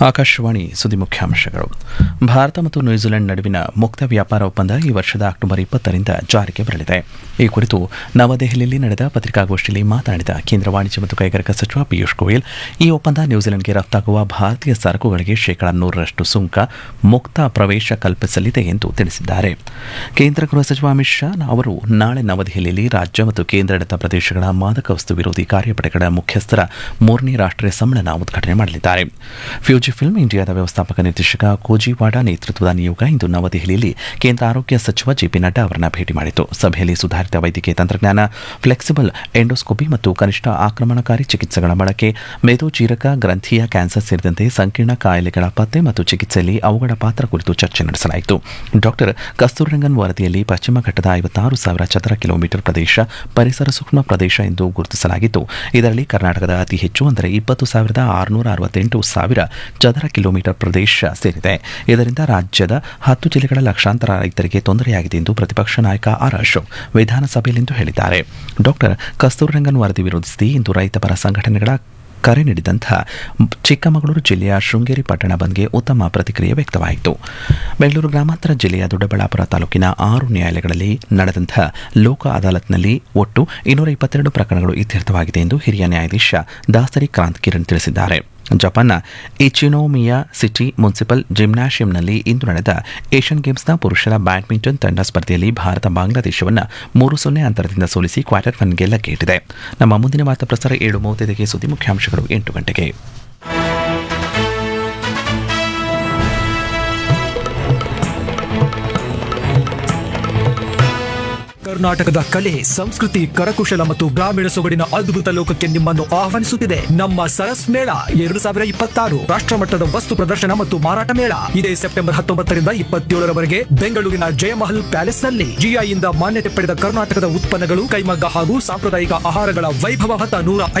ಆಕಾಶವಾಣಿ ಸುದ್ದಿ ಮುಖ್ಯಾಂಶಗಳು ಭಾರತ ಮತ್ತು ನ್ಯೂಜಿಲೆಂಡ್ ನಡುವಿನ ಮುಕ್ತ ವ್ಯಾಪಾರ ಒಪ್ಪಂದ ಈ ವರ್ಷದ ಅಕ್ಟೋಬರ್ ಇಪ್ಪತ್ತರಿಂದ ಜಾರಿಗೆ ಬರಲಿದೆ ಈ ಕುರಿತು ನವದೆಹಲಿಯಲ್ಲಿ ನಡೆದ ಪತ್ರಿಕಾಗೋಷ್ಠಿಯಲ್ಲಿ ಮಾತನಾಡಿದ ಕೇಂದ್ರ ವಾಣಿಜ್ಯ ಮತ್ತು ಕೈಗಾರಿಕಾ ಸಚಿವ ಪಿಯೂಷ್ ಗೋಯಲ್ ಈ ಒಪ್ಪಂದ ನ್ಯೂಜಿಲೆಂಡ್ಗೆ ರಫ್ತಾಗುವ ಭಾರತೀಯ ಸರಕುಗಳಿಗೆ ಶೇಕಡಾ ನೂರರಷ್ಟು ಸುಂಕ ಮುಕ್ತ ಪ್ರವೇಶ ಕಲ್ಪಿಸಲಿದೆ ಎಂದು ತಿಳಿಸಿದ್ದಾರೆ ಕೇಂದ್ರ ಗೃಹ ಸಚಿವ ಅಮಿತ್ ಶಾ ಅವರು ನಾಳೆ ನವದೆಹಲಿಯಲ್ಲಿ ರಾಜ್ಯ ಮತ್ತು ಕೇಂದ್ರಾಡಳಿತ ಪ್ರದೇಶಗಳ ಮಾದಕ ವಸ್ತು ವಿರೋಧಿ ಕಾರ್ಯಪಡೆಗಳ ಮುಖ್ಯಸ್ಥರ ಮೂರನೇ ರಾಷ್ಟ್ರೀಯ ಸಮ್ಮೇಳನ ಉದ್ಘಾಟನೆ ಮಾಡಲಿದ್ದಾರೆ ಫ್ಯೂಜಿ ಫಿಲ್ಮ್ ಇಂಡಿಯಾದ ವ್ಯವಸ್ಥಾಪಕ ನಿರ್ದೇಶಕ ಕೋಜಿವಾಡ ನೇತೃತ್ವದ ನಿಯೋಗ ಇಂದು ನವದೆಹಲಿಯಲ್ಲಿ ಕೇಂದ್ರ ಆರೋಗ್ಯ ಸಚಿವ ಜೆಪಿ ನಡ್ಡಾ ಅವರನ್ನ ಭೇಟಿ ಮಾಡಿತು ಸಭೆಯಲ್ಲಿ ಸುಧಾರಿತ ವೈದ್ಯಕೀಯ ತಂತ್ರಜ್ಞಾನ ಫ್ಲೆಕ್ಸಿಬಲ್ ಎಂಡೋಸ್ಕೋಪಿ ಮತ್ತು ಕನಿಷ್ಠ ಆಕ್ರಮಣಕಾರಿ ಚಿಕಿತ್ಸೆಗಳ ಬಳಕೆ ಮೇದೋಜೀರಕ ಗ್ರಂಥಿಯ ಕ್ಯಾನ್ಸರ್ ಸೇರಿದಂತೆ ಸಂಕೀರ್ಣ ಕಾಯಿಲೆಗಳ ಪತ್ತೆ ಮತ್ತು ಚಿಕಿತ್ಸೆಯಲ್ಲಿ ಅವುಗಳ ಪಾತ್ರ ಕುರಿತು ಚರ್ಚೆ ನಡೆಸಲಾಯಿತು ಡಾಕ್ಟರ್ ಕಸ್ತೂರಿರಂಗನ್ ವರದಿಯಲ್ಲಿ ಪಶ್ಚಿಮ ಘಟ್ಟದ ಐವತ್ತಾರು ಸಾವಿರ ಚದರ ಕಿಲೋಮೀಟರ್ ಪ್ರದೇಶ ಪರಿಸರ ಸೂಕ್ಷ್ಮ ಪ್ರದೇಶ ಎಂದು ಗುರುತಿಸಲಾಗಿದ್ದು ಇದರಲ್ಲಿ ಕರ್ನಾಟಕದ ಅತಿ ಹೆಚ್ಚು ಅಂದರೆ ಇಪ್ಪತ್ತು ಸಾವಿರದ ಆರುನೂರ ಅರವತ್ತೆಂಟು ಸಾವಿರ ಚದರ ಕಿಲೋಮೀಟರ್ ಪ್ರದೇಶ ಸೇರಿದೆ ಇದರಿಂದ ರಾಜ್ಯದ ಹತ್ತು ಜಿಲ್ಲೆಗಳ ಲಕ್ಷಾಂತರ ರೈತರಿಗೆ ತೊಂದರೆಯಾಗಿದೆ ಎಂದು ಪ್ರತಿಪಕ್ಷ ನಾಯಕ ಆರ್ ಅಶೋಕ್ ವಿಧಾನಸಭೆಯಲ್ಲಿಂದು ಹೇಳಿದ್ದಾರೆ ಡಾಕ್ಟರ್ ಕಸ್ತೂರಿರಂಗನ್ ವರದಿ ವಿರೋಧಿಸಿ ಇಂದು ರೈತಪರ ಸಂಘಟನೆಗಳ ಕರೆ ನೀಡಿದಂತಹ ಚಿಕ್ಕಮಗಳೂರು ಜಿಲ್ಲೆಯ ಶೃಂಗೇರಿ ಪಟ್ಟಣ ಬಂದ್ಗೆ ಉತ್ತಮ ಪ್ರತಿಕ್ರಿಯೆ ವ್ಯಕ್ತವಾಯಿತು ಬೆಂಗಳೂರು ಗ್ರಾಮಾಂತರ ಜಿಲ್ಲೆಯ ದೊಡ್ಡಬಳ್ಳಾಪುರ ತಾಲೂಕಿನ ಆರು ನ್ಯಾಯಾಲಯಗಳಲ್ಲಿ ನಡೆದಂತಹ ಲೋಕ ಅದಾಲತ್ನಲ್ಲಿ ಒಟ್ಟು ಇನ್ನೂರ ಇಪ್ಪತ್ತೆರಡು ಪ್ರಕರಣಗಳು ಇತ್ಯರ್ಥವಾಗಿದೆ ಎಂದು ಹಿರಿಯ ನ್ಯಾಯಾಧೀಶ ದಾಸರಿ ಕ್ರಾಂತ್ ಕಿರಣ್ ತಿಳಿಸಿದ್ದಾರೆ ಜಪಾನ್ನ ಇಚಿನೋಮಿಯಾ ಸಿಟಿ ಮುನ್ಸಿಪಲ್ ಜಿಮ್ನಾಷಿಯಂನಲ್ಲಿ ಇಂದು ನಡೆದ ಏಷ್ಯನ್ ಗೇಮ್ಸ್ನ ಪುರುಷರ ಬ್ಯಾಡ್ಮಿಂಟನ್ ತಂಡ ಸ್ಪರ್ಧೆಯಲ್ಲಿ ಭಾರತ ಬಾಂಗ್ಲಾದೇಶವನ್ನು ಮೂರು ಸೊನ್ನೆ ಅಂತರದಿಂದ ಸೋಲಿಸಿ ಕ್ವಾರ್ಟರ್ ಫೈನಲ್ಗೆ ಲಗ್ಗೆಯಿಟ್ಟಿದೆ ನಮ್ಮ ಮುಂದಿನ ವಾರ್ತಾ ಪ್ರಸಾರ ಏಳು ಮೂವತ್ತೈದಕ್ಕೆ ಸುದ್ದಿ ಮುಖ್ಯಾಂಶಗಳು ಎಂಟು ಗಂಟೆಗೆ ಕರ್ನಾಟಕದ ಕಲೆ ಸಂಸ್ಕೃತಿ ಕರಕುಶಲ ಮತ್ತು ಗ್ರಾಮೀಣ ಸೊಗಡಿನ ಅದ್ಭುತ ಲೋಕಕ್ಕೆ ನಿಮ್ಮನ್ನು ಆಹ್ವಾನಿಸುತ್ತಿದೆ ನಮ್ಮ ಸರಸ್ ಮೇಳ ಎರಡು ಸಾವಿರ ಇಪ್ಪತ್ತಾರು ರಾಷ್ಟ್ರಮಟ್ಟದ ವಸ್ತು ಪ್ರದರ್ಶನ ಮತ್ತು ಮಾರಾಟ ಮೇಳ ಇದೇ ಸೆಪ್ಟೆಂಬರ್ ಹತ್ತೊಂಬತ್ತರಿಂದ ಇಪ್ಪತ್ತೇಳರವರೆಗೆ ಬೆಂಗಳೂರಿನ ಜಯಮಹಲ್ ಪ್ಯಾಲೇಸ್ ನಲ್ಲಿ ಜಿಐಯಿಂದ ಮಾನ್ಯತೆ ಪಡೆದ ಕರ್ನಾಟಕದ ಉತ್ಪನ್ನಗಳು ಕೈಮಗ್ಗ ಹಾಗೂ ಸಾಂಪ್ರದಾಯಿಕ ಆಹಾರಗಳ ವೈಭವ ಹೊತ್ತ ನೂರ